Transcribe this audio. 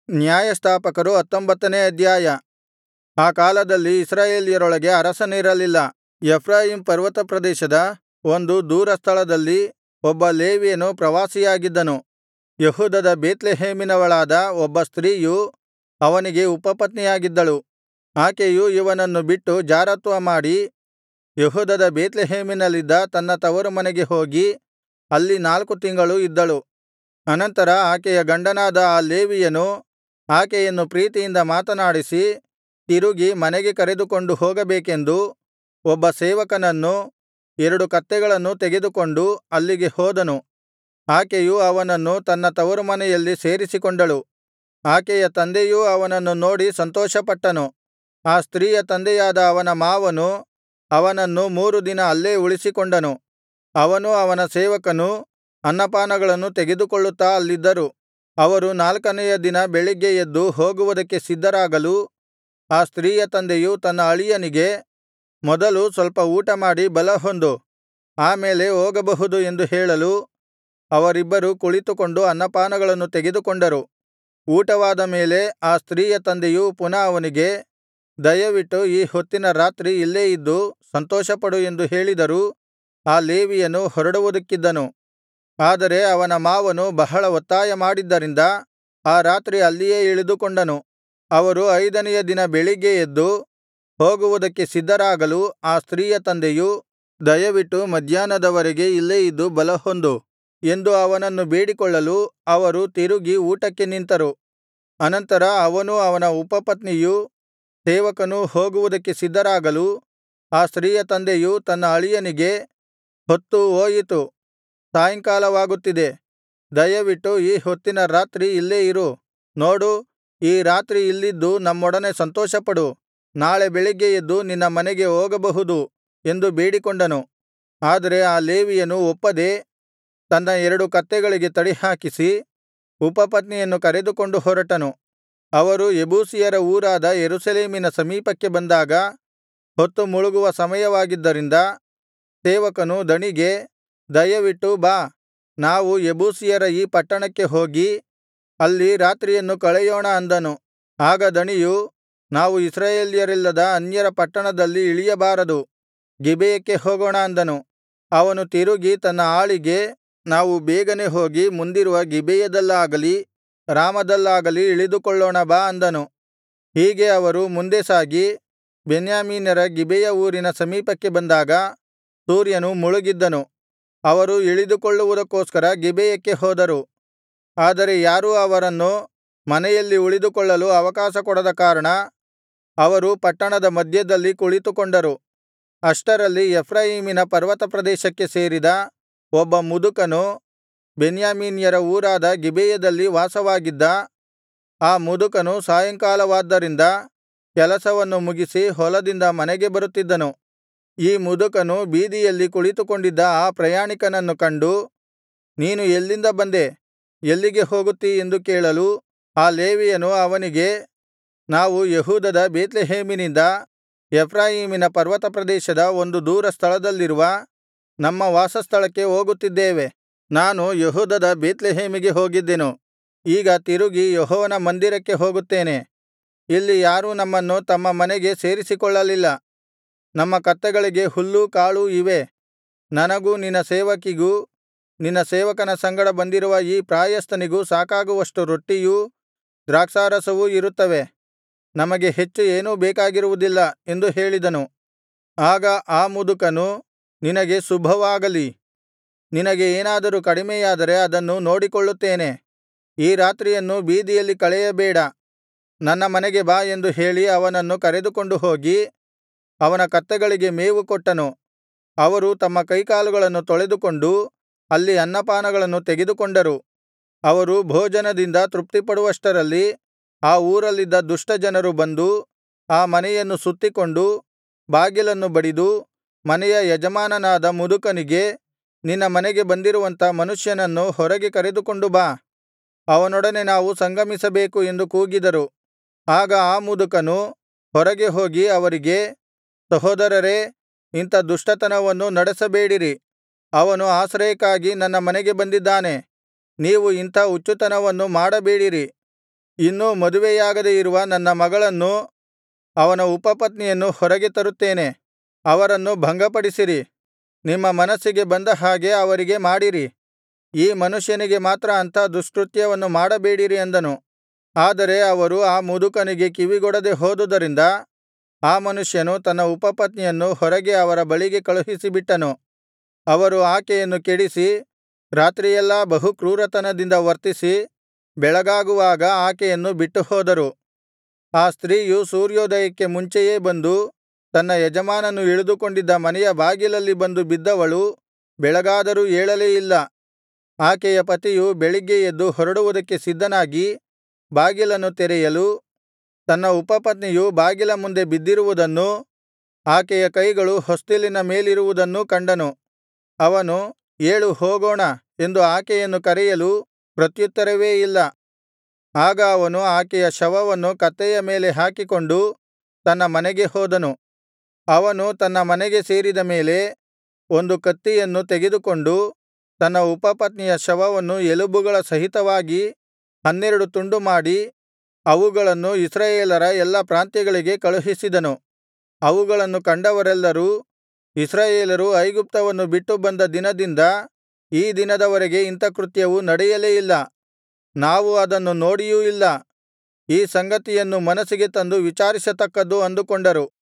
ನ್ಯಾಯಸ್ಥಾಪಕರು ಹತ್ತೊಂಬತ್ತನೇ ಅಧ್ಯಾಯ ಆ ಕಾಲದಲ್ಲಿ ಇಸ್ರಾಯೇಲ್ಯರೊಳಗೆ ಅರಸನಿರಲಿಲ್ಲ ಎಫ್ರಾಯೀಮ್ ಪರ್ವತಪ್ರದೇಶದ ಒಂದು ದೂರಸ್ಥಳದಲ್ಲಿ ಒಬ್ಬ ಲೇವಿಯನು ಪ್ರವಾಸಿಯಾಗಿದ್ದನು ಯೆಹೂದದ ಬೇತ್ಲೆಹೇಮಿನವಳಾದ ಒಬ್ಬ ಸ್ತ್ರೀಯು ಅವನಿಗೆ ಉಪಪತ್ನಿಯಾಗಿದ್ದಳು ಆಕೆಯು ಇವನನ್ನು ಬಿಟ್ಟು ಜಾರತ್ವಮಾಡಿ ಯೆಹೂದದ ಬೇತ್ಲೆಹೇಮಿನಲ್ಲಿದ್ದ ತನ್ನ ತವರುಮನೆಗೆ ಹೋಗಿ ಅಲ್ಲಿ ನಾಲ್ಕು ತಿಂಗಳು ಇದ್ದಳು ಅನಂತರ ಆಕೆಯ ಗಂಡನಾದ ಆ ಲೇವಿಯನು ಆಕೆಯನ್ನು ಪ್ರೀತಿಯಿಂದ ಮಾತನಾಡಿಸಿ ತಿರುಗಿ ಮನೆಗೆ ಕರೆದುಕೊಂಡು ಹೋಗಬೇಕೆಂದು ಒಬ್ಬ ಸೇವಕನನ್ನೂ ಎರಡು ಕತ್ತೆಗಳನ್ನೂ ತೆಗೆದುಕೊಂಡು ಅಲ್ಲಿಗೆ ಹೋದನು ಆಕೆಯು ಅವನನ್ನು ತನ್ನ ತವರುಮನೆಯಲ್ಲಿ ಸೇರಿಸಿಕೊಂಡಳು ಆಕೆಯ ತಂದೆಯೂ ಅವನನ್ನು ನೋಡಿ ಸಂತೋಷಪಟ್ಟನು ಆ ಸ್ತ್ರೀಯ ತಂದೆಯಾದ ಅವನ ಮಾವನು ಅವನನ್ನು ಮೂರು ದಿನ ಅಲ್ಲೇ ಉಳಿಸಿಕೊಂಡನು ಅವನೂ ಅವನ ಸೇವಕನೂ ಅನ್ನಪಾನಗಳನ್ನು ತೆಗೆದುಕೊಳ್ಳುತ್ತಾ ಅಲ್ಲಿದ್ದರು ಅವರು ನಾಲ್ಕನೆಯ ದಿನ ಬೆಳಿಗ್ಗೆ ಎದ್ದು ಹೋಗುವುದಕ್ಕೆ ಸಿದ್ಧರಾಗಲು ಆ ಸ್ತ್ರೀಯ ತಂದೆಯು ತನ್ನ ಅಳಿಯನಿಗೆ ಮೊದಲು ಸ್ವಲ್ಪ ಊಟಮಾಡಿ ಬಲಹೊಂದು ಆ ಮೇಲೆ ಹೋಗಬಹುದು ಎಂದು ಹೇಳಲು ಅವರಿಬ್ಬರೂ ಕುಳಿತುಕೊಂಡು ಅನ್ನಪಾನಗಳನ್ನು ತೆಗೆದುಕೊಂಡರು ಊಟವಾದ ಮೇಲೆ ಆ ಸ್ತ್ರೀಯ ತಂದೆಯು ಪುನಃ ಅವನಿಗೆ ದಯವಿಟ್ಟು ಈ ಹೊತ್ತಿನ ರಾತ್ರಿ ಇಲ್ಲೇ ಇದ್ದು ಸಂತೋಷಪಡು ಎಂದು ಹೇಳಿದರೂ ಆ ಲೇವಿಯನು ಹೊರಡುವುದಕ್ಕಿದ್ದನು ಆದರೆ ಅವನ ಮಾವನು ಬಹಳ ಒತ್ತಾಯ ಮಾಡಿದ್ದರಿಂದ ಆ ರಾತ್ರಿ ಅಲ್ಲಿಯೇ ಇಳಿದುಕೊಂಡನು ಅವರು ಐದನೆಯ ದಿನ ಬೆಳಿಗ್ಗೆ ಎದ್ದು ಹೋಗುವುದಕ್ಕೆ ಸಿದ್ಧರಾಗಲು ಆ ಸ್ತ್ರೀಯ ತಂದೆಯು ದಯವಿಟ್ಟು ಮಧ್ಯಾಹ್ನದವರೆಗೆ ಇಲ್ಲೇ ಇದ್ದು ಬಲಹೊಂದು ಎಂದು ಅವನನ್ನು ಬೇಡಿಕೊಳ್ಳಲು ಅವರು ತಿರುಗಿ ಊಟಕ್ಕೆ ನಿಂತರು ಅನಂತರ ಅವನೂ ಅವನ ಉಪಪತ್ನಿಯೂ ಸೇವಕನೂ ಹೋಗುವುದಕ್ಕೆ ಸಿದ್ಧರಾಗಲು ಆ ಸ್ತ್ರೀಯ ತಂದೆಯು ತನ್ನ ಅಳಿಯನಿಗೆ ಹೊತ್ತು ಹೋಯಿತು ಸಾಯಂಕಾಲವಾಗುತ್ತಿದೆ ದಯವಿಟ್ಟು ಈ ಹೊತ್ತಿನ ರಾತ್ರಿ ಇಲ್ಲೇ ಇರು ನೋಡು ಈ ರಾತ್ರಿ ಇಲ್ಲಿದ್ದು ನಮ್ಮೊಡನೆ ಸಂತೋಷಪಡು ನಾಳೆ ಬೆಳಿಗ್ಗೆ ಎದ್ದು ನಿನ್ನ ಮನೆಗೆ ಹೋಗಬಹುದು ಎಂದು ಬೇಡಿಕೊಂಡನು ಆದರೆ ಆ ಲೇವಿಯನು ಒಪ್ಪದೆ ತನ್ನ ಎರಡು ಕತ್ತೆಗಳಿಗೆ ತಡಿಹಾಕಿಸಿ ಉಪಪತ್ನಿಯನ್ನು ಕರೆದುಕೊಂಡು ಹೊರಟನು ಅವರು ಯೆಬೂಸಿಯರ ಊರಾದ ಯೆರೂಸಲೇಮಿನ ಸಮೀಪಕ್ಕೆ ಬಂದಾಗ ಹೊತ್ತು ಮುಳುಗುವ ಸಮಯವಾಗಿದ್ದರಿಂದ ಸೇವಕನು ದಣಿಗೆ ದಯವಿಟ್ಟು ಬಾ ನಾವು ಯೆಬೂಸಿಯರ ಈ ಪಟ್ಟಣಕ್ಕೆ ಹೋಗಿ ಅಲ್ಲಿ ರಾತ್ರಿಯನ್ನು ಕಳೆಯೋಣ ಅಂದನು ಆಗ ದಣಿಯು ನಾವು ಇಸ್ರಾಯೇಲ್ಯರಿಲ್ಲದ ಅನ್ಯರ ಪಟ್ಟಣದಲ್ಲಿ ಇಳಿಯಬಾರದು ಗಿಬೆಯಕ್ಕೆ ಹೋಗೋಣ ಅಂದನು ಅವನು ತಿರುಗಿ ತನ್ನ ಆಳಿಗೆ ನಾವು ಬೇಗನೆ ಹೋಗಿ ಮುಂದಿರುವ ಗಿಬೆಯದಲ್ಲಾಗಲಿ ರಾಮದಲ್ಲಾಗಲಿ ಇಳಿದುಕೊಳ್ಳೋಣ ಬಾ ಅಂದನು ಹೀಗೆ ಅವರು ಮುಂದೆ ಸಾಗಿ ಬೆನ್ಯಾಮೀನ್ಯರ ಗಿಬೆಯ ಊರಿನ ಸಮೀಪಕ್ಕೆ ಬಂದಾಗ ಸೂರ್ಯನು ಮುಳುಗಿದ್ದನು ಅವರು ಇಳಿದುಕೊಳ್ಳುವುದಕ್ಕೋಸ್ಕರ ಗಿಬೆಯಕ್ಕೆ ಹೋದರು ಆದರೆ ಯಾರೂ ಅವರನ್ನು ಮನೆಯಲ್ಲಿ ಉಳಿದುಕೊಳ್ಳಲು ಅವಕಾಶ ಕೊಡದ ಕಾರಣ ಅವರು ಪಟ್ಟಣದ ಮಧ್ಯದಲ್ಲಿ ಕುಳಿತುಕೊಂಡರು ಅಷ್ಟರಲ್ಲಿ ಎಫ್ರಾಯೀಮಿನ ಪರ್ವತಪ್ರದೇಶಕ್ಕೆ ಸೇರಿದ ಒಬ್ಬ ಮುದುಕನು ಬೆನ್ಯಾಮೀನ್ಯರ ಊರಾದ ಗಿಬೆಯದಲ್ಲಿ ವಾಸವಾಗಿದ್ದ ಆ ಮುದುಕನು ಸಾಯಂಕಾಲವಾದ್ದರಿಂದ ಕೆಲಸವನ್ನು ಮುಗಿಸಿ ಹೊಲದಿಂದ ಮನೆಗೆ ಬರುತ್ತಿದ್ದನು ಈ ಮುದುಕನು ಬೀದಿಯಲ್ಲಿ ಕುಳಿತುಕೊಂಡಿದ್ದ ಆ ಪ್ರಯಾಣಿಕನನ್ನು ಕಂಡು ನೀನು ಎಲ್ಲಿಂದ ಬಂದೆ ಎಲ್ಲಿಗೆ ಹೋಗುತ್ತೀ ಎಂದು ಕೇಳಲು ಆ ಲೇವಿಯನು ಅವನಿಗೆ ನಾವು ಯೆಹೂದದ ಬೇತ್ಲೆಹೇಮಿನಿಂದ ಎಫ್ರಾಯೀಮಿನ ಪರ್ವತಪ್ರದೇಶದ ಒಂದು ದೂರ ಸ್ಥಳದಲ್ಲಿರುವ ನಮ್ಮ ವಾಸಸ್ಥಳಕ್ಕೆ ಹೋಗುತ್ತಿದ್ದೇವೆ ನಾನು ಯೆಹೂದದ ಬೇತ್ಲೆಹೇಮಿಗೆ ಹೋಗಿದ್ದೆನು ಈಗ ತಿರುಗಿ ಯೆಹೋವನ ಮಂದಿರಕ್ಕೆ ಹೋಗುತ್ತೇನೆ ಇಲ್ಲಿ ಯಾರೂ ನಮ್ಮನ್ನು ತಮ್ಮ ಮನೆಗೆ ಸೇರಿಸಿಕೊಳ್ಳಲಿಲ್ಲ ನಮ್ಮ ಕತ್ತೆಗಳಿಗೆ ಹುಲ್ಲೂ ಕಾಳೂ ಇವೆ ನನಗೂ ನಿನ್ನ ಸೇವಕಿಗೂ ನಿನ್ನ ಸೇವಕನ ಸಂಗಡ ಬಂದಿರುವ ಈ ಪ್ರಾಯಸ್ಥನಿಗೂ ಸಾಕಾಗುವಷ್ಟು ರೊಟ್ಟಿಯೂ ದ್ರಾಕ್ಷಾರಸವೂ ಇರುತ್ತವೆ ನಮಗೆ ಹೆಚ್ಚು ಏನೂ ಬೇಕಾಗಿರುವುದಿಲ್ಲ ಎಂದು ಹೇಳಿದನು ಆಗ ಆ ಮುದುಕನು ನಿನಗೆ ಶುಭವಾಗಲಿ ನಿನಗೆ ಏನಾದರೂ ಕಡಿಮೆಯಾದರೆ ಅದನ್ನು ನೋಡಿಕೊಳ್ಳುತ್ತೇನೆ ಈ ರಾತ್ರಿಯನ್ನು ಬೀದಿಯಲ್ಲಿ ಕಳೆಯಬೇಡ ನನ್ನ ಮನೆಗೆ ಬಾ ಎಂದು ಹೇಳಿ ಅವನನ್ನು ಕರೆದುಕೊಂಡು ಹೋಗಿ ಅವನ ಕತ್ತೆಗಳಿಗೆ ಮೇವು ಕೊಟ್ಟನು ಅವರು ತಮ್ಮ ಕೈಕಾಲುಗಳನ್ನು ತೊಳೆದುಕೊಂಡು ಅಲ್ಲಿ ಅನ್ನಪಾನಗಳನ್ನು ತೆಗೆದುಕೊಂಡರು ಅವರು ಭೋಜನದಿಂದ ತೃಪ್ತಿಪಡುವಷ್ಟರಲ್ಲಿ ಆ ಊರಲ್ಲಿದ್ದ ದುಷ್ಟ ಜನರು ಬಂದು ಆ ಮನೆಯನ್ನು ಸುತ್ತಿಕೊಂಡು ಬಾಗಿಲನ್ನು ಬಡಿದು ಮನೆಯ ಯಜಮಾನನಾದ ಮುದುಕನಿಗೆ ನಿನ್ನ ಮನೆಗೆ ಬಂದಿರುವಂಥ ಮನುಷ್ಯನನ್ನು ಹೊರಗೆ ಕರೆದುಕೊಂಡು ಬಾ ಅವನೊಡನೆ ನಾವು ಸಂಗಮಿಸಬೇಕು ಎಂದು ಕೂಗಿದರು ಆಗ ಆ ಮುದುಕನು ಹೊರಗೆ ಹೋಗಿ ಅವರಿಗೆ ಸಹೋದರರೇ ಇಂಥ ದುಷ್ಟತನವನ್ನು ನಡೆಸಬೇಡಿರಿ ಅವನು ಆಶ್ರಯಕ್ಕಾಗಿ ನನ್ನ ಮನೆಗೆ ಬಂದಿದ್ದಾನೆ ನೀವು ಇಂಥ ಹುಚ್ಚುತನವನ್ನು ಮಾಡಬೇಡಿರಿ ಇನ್ನೂ ಮದುವೆಯಾಗದೆ ಇರುವ ನನ್ನ ಮಗಳನ್ನೂ ಅವನ ಉಪಪತ್ನಿಯನ್ನೂ ಹೊರಗೆ ತರುತ್ತೇನೆ ಅವರನ್ನು ಭಂಗಪಡಿಸಿರಿ ನಿಮ್ಮ ಮನಸ್ಸಿಗೆ ಬಂದ ಹಾಗೆ ಅವರಿಗೆ ಮಾಡಿರಿ ಈ ಮನುಷ್ಯನಿಗೆ ಮಾತ್ರ ಅಂಥ ದುಷ್ಕೃತ್ಯವನ್ನು ಮಾಡಬೇಡಿರಿ ಅಂದನು ಆದರೆ ಅವರು ಆ ಮುದುಕನಿಗೆ ಕಿವಿಗೊಡದೆ ಹೋದುದರಿಂದ ಆ ಮನುಷ್ಯನು ತನ್ನ ಉಪಪತ್ನಿಯನ್ನು ಹೊರಗೆ ಅವರ ಬಳಿಗೆ ಕಳುಹಿಸಿಬಿಟ್ಟನು ಅವರು ಆಕೆಯನ್ನು ಕೆಡಿಸಿ ರಾತ್ರಿಯೆಲ್ಲಾ ಬಹು ಕ್ರೂರತನದಿಂದ ವರ್ತಿಸಿ ಬೆಳಗಾಗುವಾಗ ಆಕೆಯನ್ನು ಬಿಟ್ಟುಹೋದರು ಆ ಸ್ತ್ರೀಯು ಸೂರ್ಯೋದಯಕ್ಕೆ ಮುಂಚೆಯೇ ಬಂದು ತನ್ನ ಯಜಮಾನನು ಇಳಿದುಕೊಂಡಿದ್ದ ಮನೆಯ ಬಾಗಿಲಲ್ಲಿ ಬಂದು ಬಿದ್ದವಳು ಬೆಳಗಾದರೂ ಏಳಲೇ ಇಲ್ಲ ಆಕೆಯ ಪತಿಯು ಬೆಳಿಗ್ಗೆ ಎದ್ದು ಹೊರಡುವುದಕ್ಕೆ ಸಿದ್ಧನಾಗಿ ಬಾಗಿಲನ್ನು ತೆರೆಯಲು ತನ್ನ ಉಪಪತ್ನಿಯು ಬಾಗಿಲ ಮುಂದೆ ಬಿದ್ದಿರುವುದನ್ನೂ ಆಕೆಯ ಕೈಗಳು ಹೊಸ್ತಿಲಿನ ಮೇಲಿರುವುದನ್ನೂ ಕಂಡನು ಅವನು ಏಳು ಹೋಗೋಣ ಎಂದು ಆಕೆಯನ್ನು ಕರೆಯಲು ಪ್ರತ್ಯುತ್ತರವೇ ಇಲ್ಲ ಆಗ ಅವನು ಆಕೆಯ ಶವವನ್ನು ಕತ್ತೆಯ ಮೇಲೆ ಹಾಕಿಕೊಂಡು ತನ್ನ ಮನೆಗೆ ಹೋದನು ಅವನು ತನ್ನ ಮನೆಗೆ ಸೇರಿದ ಮೇಲೆ ಒಂದು ಕತ್ತಿಯನ್ನು ತೆಗೆದುಕೊಂಡು ತನ್ನ ಉಪಪತ್ನಿಯ ಶವವನ್ನು ಎಲುಬುಗಳ ಸಹಿತವಾಗಿ ಹನ್ನೆರಡು ತುಂಡು ಮಾಡಿ ಅವುಗಳನ್ನು ಇಸ್ರಾಯೇಲರ ಎಲ್ಲಾ ಪ್ರಾಂತ್ಯಗಳಿಗೆ ಕಳುಹಿಸಿದನು ಅವುಗಳನ್ನು ಕಂಡವರೆಲ್ಲರೂ ಇಸ್ರಾಯೇಲರು ಐಗುಪ್ತವನ್ನು ಬಿಟ್ಟು ಬಂದ ದಿನದಿಂದ ಈ ದಿನದವರೆಗೆ ಇಂಥ ಕೃತ್ಯವು ನಡೆಯಲೇ ಇಲ್ಲ ನಾವು ಅದನ್ನು ನೋಡಿಯೂ ಇಲ್ಲ ಈ ಸಂಗತಿಯನ್ನು ಮನಸ್ಸಿಗೆ ತಂದು ವಿಚಾರಿಸತಕ್ಕದ್ದು ಅಂದುಕೊಂಡರು